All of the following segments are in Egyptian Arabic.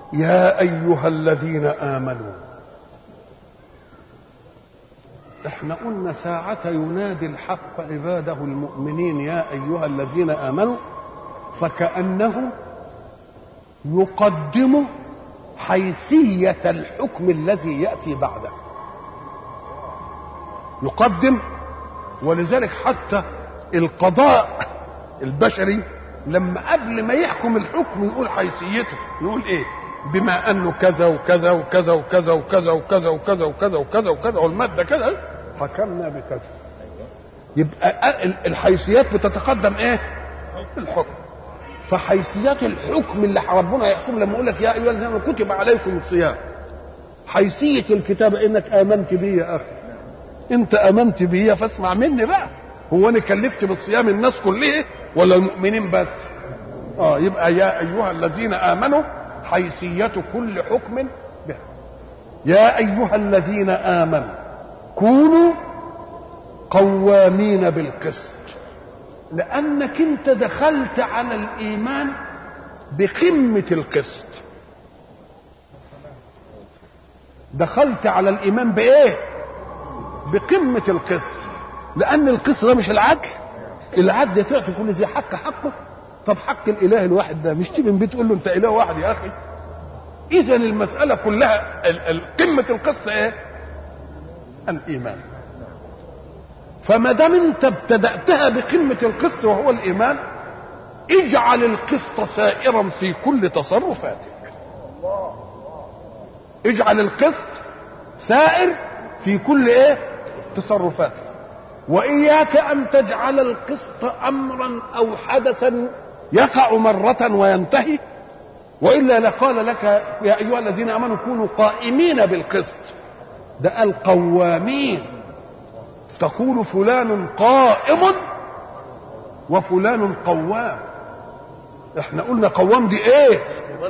يا ايها الذين امنوا احنا قلنا ساعة ينادي الحق عباده المؤمنين يا ايها الذين امنوا فكأنه يقدم حيثية الحكم الذي يأتي بعده يقدم ولذلك حتى القضاء البشري لما قبل ما يحكم الحكم يقول حيثيته يقول ايه بما انه كذا وكذا وكذا وكذا وكذا وكذا وكذا وكذا وكذا وكذا والماده كذا حكمنا بكذا يبقى الحيثيات بتتقدم ايه الحكم فحيثيات الحكم اللي ربنا يحكم لما يقول لك يا ايها الذين كتب عليكم الصيام حيثيه الكتاب انك امنت بي يا اخي انت امنت بي فاسمع مني بقى هو انا كلفت بالصيام الناس كلها ولا المؤمنين بس اه يبقى يا ايها الذين امنوا حيثيه كل حكم به يا ايها الذين امنوا كونوا قوامين بالقسط لانك انت دخلت على الايمان بقمه القسط دخلت على الايمان بايه بقمه القسط لان القسط ده مش العدل العدل تعطي كل ذي حق حقه طب حق الاله الواحد ده مش تيجي من بيت تقول له انت اله واحد يا اخي اذا المساله كلها قمه القسط ايه الايمان فما دام انت ابتداتها بقمه القسط وهو الايمان اجعل القسط سائرا في كل تصرفاتك اجعل القسط سائر في كل ايه تصرفاتك واياك ان تجعل القسط امرا او حدثا يقع مره وينتهي والا لقال لك يا ايها الذين امنوا كونوا قائمين بالقسط ده قال قوامين تقول فلان قائم وفلان قوام احنا قلنا قوام دي ايه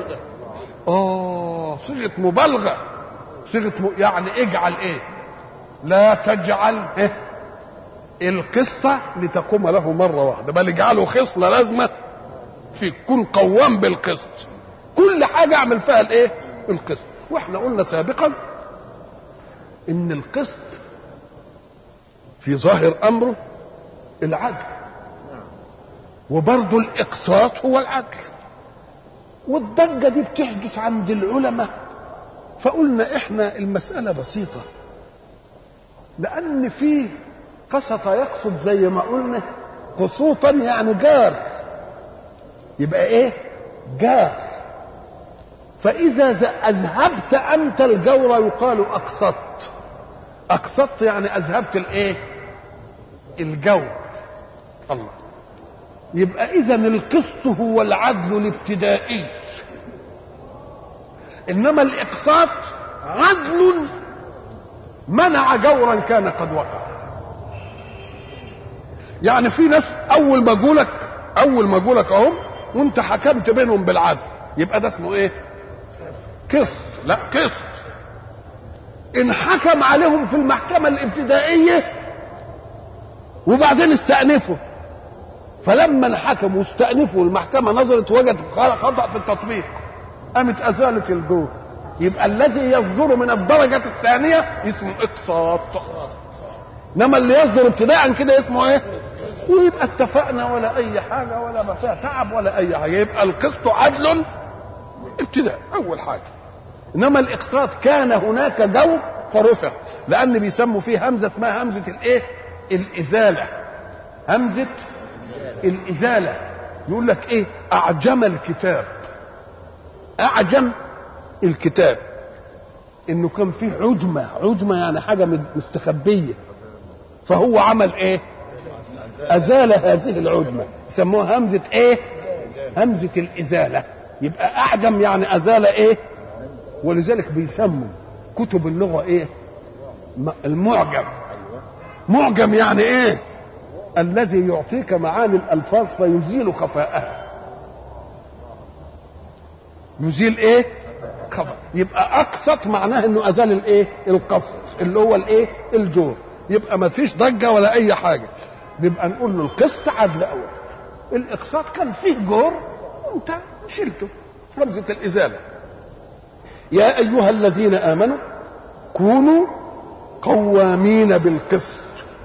اه صيغه مبالغه صيغه م... يعني اجعل ايه لا تجعل إيه؟ القسط لتقوم له مره واحده بل اجعله خصله لازمه في كن قوام بالقسط كل حاجه اعمل فيها الايه القسط واحنا قلنا سابقا ان القسط في ظاهر امره العدل وبرضه الاقساط هو العدل والضجه دي بتحدث عند العلماء فقلنا احنا المساله بسيطه لان في قسط يقصد زي ما قلنا قسوطا يعني جار يبقى ايه جار فاذا اذهبت انت الجور يقال اقسطت اقسطت يعني اذهبت الايه الجور الله يبقى اذا القسط هو العدل الابتدائي انما الاقساط عدل منع جورا كان قد وقع يعني في ناس اول ما اقولك اول ما اقولك اهم وانت حكمت بينهم بالعدل يبقى ده اسمه ايه قسط لا قسط ان حكم عليهم في المحكمة الابتدائية وبعدين استأنفوا فلما انحكم واستأنفوا المحكمة نظرت وجدت خطأ في التطبيق قامت أزالت الجور يبقى الذي يصدر من الدرجة الثانية اسمه اقساط انما اللي يصدر ابتداء كده اسمه ايه ويبقى اتفقنا ولا اي حاجه ولا ما فيها تعب ولا اي حاجه يبقى القسط عدل ابتداء اول حاجه انما الاقساط كان هناك جو فرفع لان بيسموا فيه همزه اسمها همزه الايه الازاله همزه الازاله يقول لك ايه اعجم الكتاب اعجم الكتاب انه كان فيه عجمه عجمه يعني حاجه مستخبيه فهو عمل ايه ازال هذه العجمه يسموها همزه ايه همزه الازاله يبقى اعجم يعني ازال ايه ولذلك بيسموا كتب اللغه ايه المعجم معجم يعني ايه الذي يعطيك معاني الالفاظ فيزيل خفاءها يزيل ايه خفاء يبقى اقسط معناه انه ازال الايه القسط اللي هو الايه الجور يبقى ما فيش ضجه ولا اي حاجه نبقى نقول له القسط عدل اول الاقساط كان فيه جور وانت شلته همزه الازاله يا ايها الذين امنوا كونوا قوامين بالقسط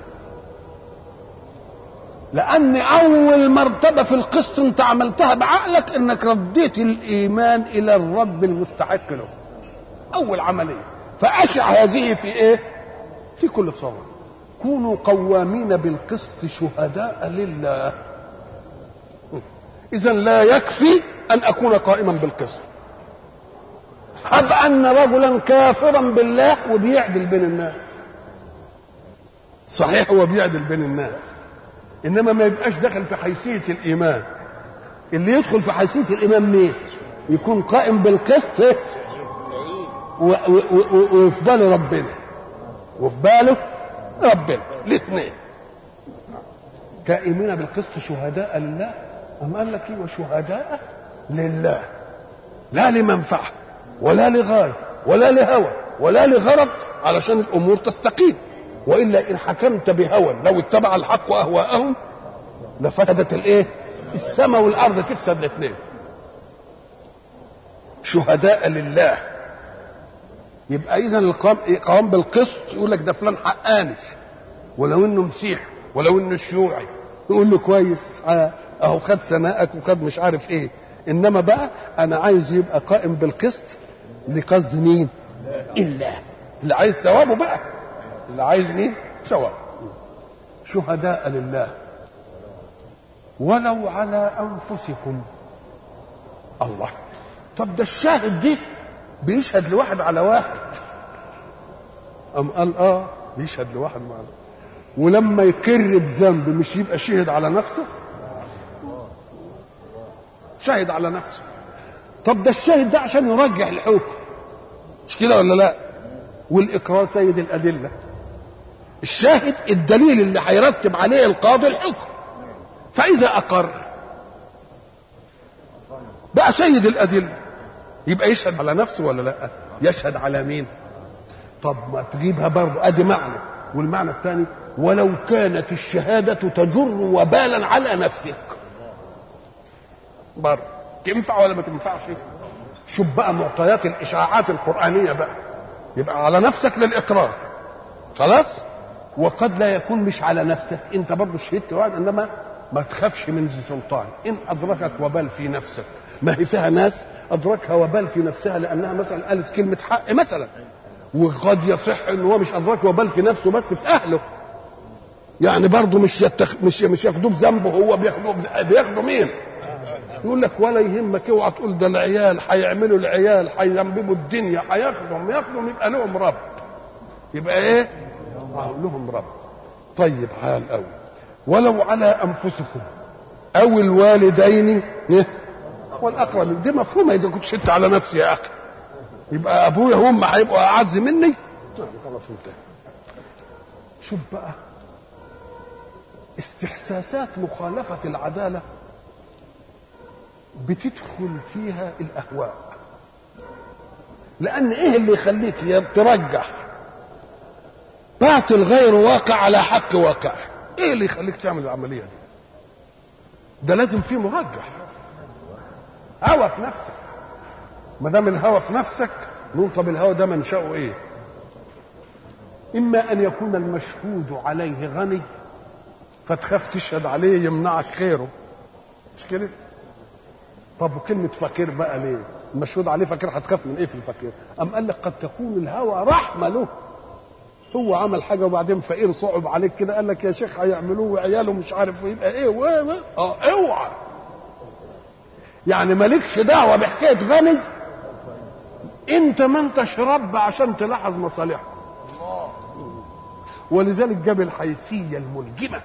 لان اول مرتبه في القسط انت عملتها بعقلك انك رديت الايمان الى الرب المستحق له اول عمليه فاشع هذه في ايه في كل صوره كونوا قوامين بالقسط شهداء لله اذا لا يكفي ان اكون قائما بالقسط هب ان رجلا كافرا بالله وبيعدل بين الناس صحيح هو بيعدل بين الناس انما ما يبقاش داخل في حيثيه الايمان اللي يدخل في حيثيه الايمان مين يكون قائم بالقسط وفي باله ربنا وفي باله ربنا الاثنين كائمين بالقسط شهداء لله أم قال لك ايه وشهداء لله لا لمنفعه ولا لغايه ولا لهوى ولا لغرض علشان الامور تستقيم والا ان حكمت بهوى لو اتبع الحق اهواءهم لفسدت الايه السماء والارض تفسد الاثنين شهداء لله يبقى اذا القام قام بالقسط يقول لك ده فلان حقاني ولو انه مسيحي ولو انه شيوعي يقول له كويس اهو خد سماءك وخد مش عارف ايه انما بقى انا عايز يبقى قائم بالقسط لقصد مين الله اللي عايز ثوابه بقى اللي عايز مين ثواب شهداء لله ولو على انفسكم الله طب ده الشاهد دي بيشهد لواحد على واحد أم قال اه بيشهد لواحد مع ولما يكر بذنب مش يبقى شهد على نفسه شهد على نفسه طب ده الشاهد ده عشان يرجح الحكم مش كده ولا لا والاقرار سيد الادله الشاهد الدليل اللي هيرتب عليه القاضي الحكم فاذا اقر بقى سيد الادله يبقى يشهد على نفسه ولا لا يشهد على مين طب ما تجيبها برضه ادي معنى والمعنى الثاني ولو كانت الشهادة تجر وبالا على نفسك برضه تنفع ولا ما تنفعش شوف بقى معطيات الإشاعات القرآنية بقى يبقى على نفسك للإقرار خلاص وقد لا يكون مش على نفسك انت برضه شهدت واحد انما ما تخافش من ذي سلطان ان ادركك وبال في نفسك ما هي فيها ناس ادركها وبال في نفسها لانها مثلا قالت كلمه حق مثلا وقد يصح ان هو مش ادرك وبال في نفسه بس في اهله يعني برضه مش يتخ... مش مش ياخدوه بذنبه هو بياخدوه بز... بياخدوا مين؟ يقول لك ولا يهمك اوعى تقول ده العيال هيعملوا العيال هيذنبوا الدنيا هياخدهم ياخدهم يبقى لهم رب يبقى ايه؟ لهم رب طيب حال قوي ولو على انفسكم او الوالدين إيه؟ والاقربين دي مفهومه اذا كنت شدت على نفسي يا اخي يبقى ابويا هم هيبقوا اعز مني خلاص انتهى شوف بقى استحساسات مخالفة العدالة بتدخل فيها الأهواء لأن إيه اللي يخليك ترجح باطل غير واقع على حق واقع إيه اللي يخليك تعمل العملية دي ده لازم فيه مرجح هوى في نفسك ما دام الهوى في نفسك نقول طب الهوى ده منشأه ايه؟ اما ان يكون المشهود عليه غني فتخاف تشهد عليه يمنعك خيره مش كده؟ طب وكلمة فقير بقى ليه؟ المشهود عليه فقير هتخاف من ايه في الفقير؟ أم قال لك قد تكون الهوى رحمة له هو عمل حاجة وبعدين فقير صعب عليك كده قال لك يا شيخ هيعملوه وعياله مش عارف يبقى ايه و اه اوعى يعني مالكش دعوة بحكاية غني انت ما انتش رب عشان تلاحظ مصالحه ولذلك جاب الحيثية الملجمة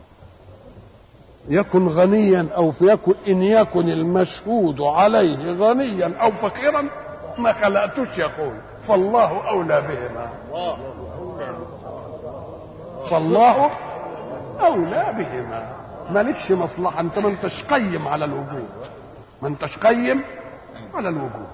يكن غنيا او يكن ان يكن المشهود عليه غنيا او فقيرا ما خلقتوش يقول فالله اولى بهما فالله اولى بهما مالكش مصلحه انت ما انتش قيم على الوجود ما انتش قيم على الوجود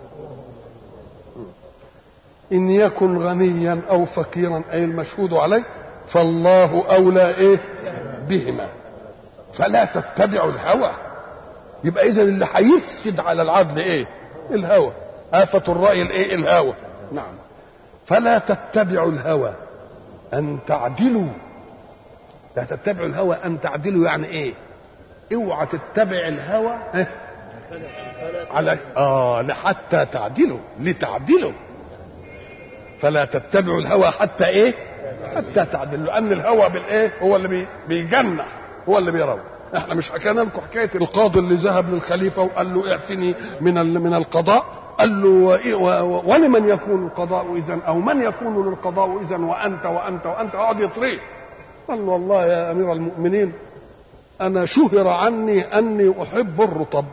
ان يكن غنيا او فقيرا اي المشهود عليه فالله اولى ايه بهما فلا تتبعوا الهوى يبقى اذا اللي هيفسد على العدل ايه الهوى آفة الرأي الايه الهوى نعم فلا تتبعوا الهوى أن تعدلوا لا تتبعوا الهوى أن تعدلوا يعني إيه اوعى تتبع الهوى ها؟ على اه حتى تعدلوا لتعدلوا فلا تتبعوا الهوى حتى ايه حتى تعدلوا لان الهوى بالايه هو اللي بي بيجنح هو اللي بيروح احنا مش حكينا لكم حكايه القاضي اللي ذهب للخليفه وقال له اعفني من من القضاء قال له وإيه ولمن يكون القضاء اذا او من يكون للقضاء اذا وانت وانت وانت قعد يطريه قال له والله يا امير المؤمنين انا شهر عني اني احب الرطب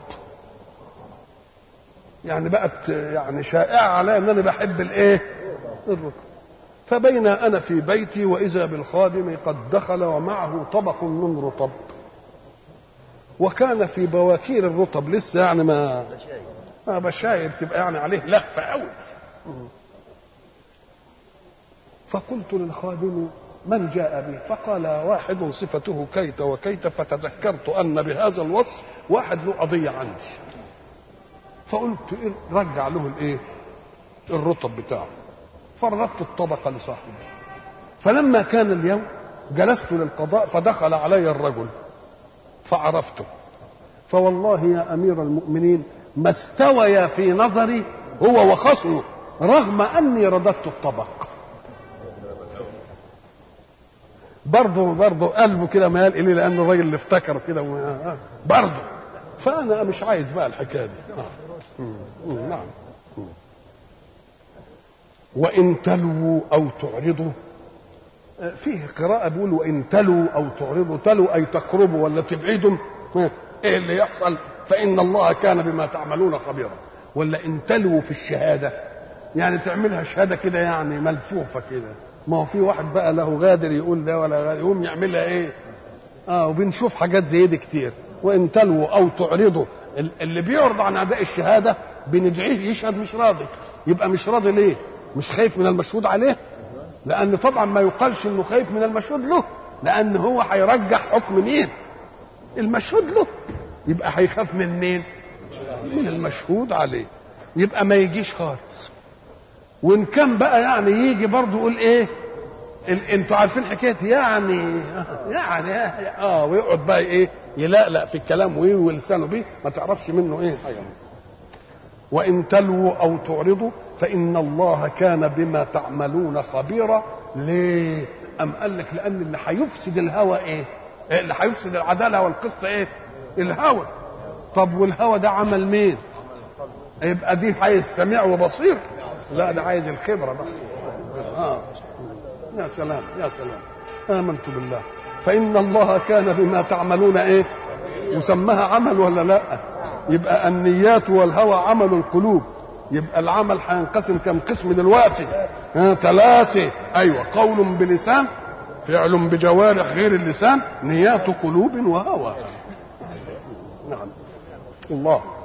يعني بقت يعني شائعه علي ان انا بحب الايه الرطب فبين انا في بيتي واذا بالخادم قد دخل ومعه طبق من رطب وكان في بواكير الرطب لسه يعني ما ما بشاير تبقى يعني عليه لهفه قوي فقلت للخادم من جاء به فقال واحد صفته كيت وكيت فتذكرت ان بهذا الوصف واحد له قضيه عندي فقلت إيه رجع له الايه الرطب بتاعه فرددت الطبقه لصاحبه فلما كان اليوم جلست للقضاء فدخل علي الرجل فعرفته فوالله يا امير المؤمنين ما استوي في نظري هو وخصمه رغم اني رددت الطبق برضه برضه قلبه كده ميال اليه لان الراجل اللي افتكر كده برضه فانا مش عايز بقى الحكايه دي آه. نعم وان تلووا او تعرضوا فيه قراءة بيقول وإن تلوا أو تعرضوا تلوا أي تقربوا ولا تبعدوا إيه اللي يحصل فإن الله كان بما تعملون خبيرا ولا إن تلوا في الشهادة يعني تعملها شهادة كده يعني ملفوفة كده ما هو في واحد بقى له غادر يقول ده ولا غادر يقوم يعملها إيه آه وبنشوف حاجات زي دي كتير وإن تلوا أو تعرضوا اللي بيعرض عن أداء الشهادة بندعيه يشهد مش راضي يبقى مش راضي ليه مش خايف من المشهود عليه لان طبعا ما يقالش انه خايف من المشهود له لان هو هيرجح حكم مين المشهود له يبقى هيخاف من مين من المشهود عليه يبقى ما يجيش خالص وان كان بقى يعني يجي برضه يقول ايه انتوا عارفين حكايه يعني يعني اه ويقعد بقى ايه يلقلق في الكلام ويوي لسانه بيه ما تعرفش منه ايه حاجه وان تلووا او تعرضوا فان الله كان بما تعملون خبيرا ليه ام قال لك لان اللي هيفسد الهوى ايه اللي هيفسد العداله والقسط ايه الهوى طب والهوى ده عمل مين يبقى دي عايز سميع وبصير لا ده عايز الخبره بقى اه يا سلام يا سلام امنت بالله فان الله كان بما تعملون ايه مسماها عمل ولا لا يبقى النيات والهوى عمل القلوب يبقى العمل هينقسم كم قسم دلوقتي ها ثلاثة أيوة قول بلسان فعل بجوارح غير اللسان نيات قلوب وهوى نعم الله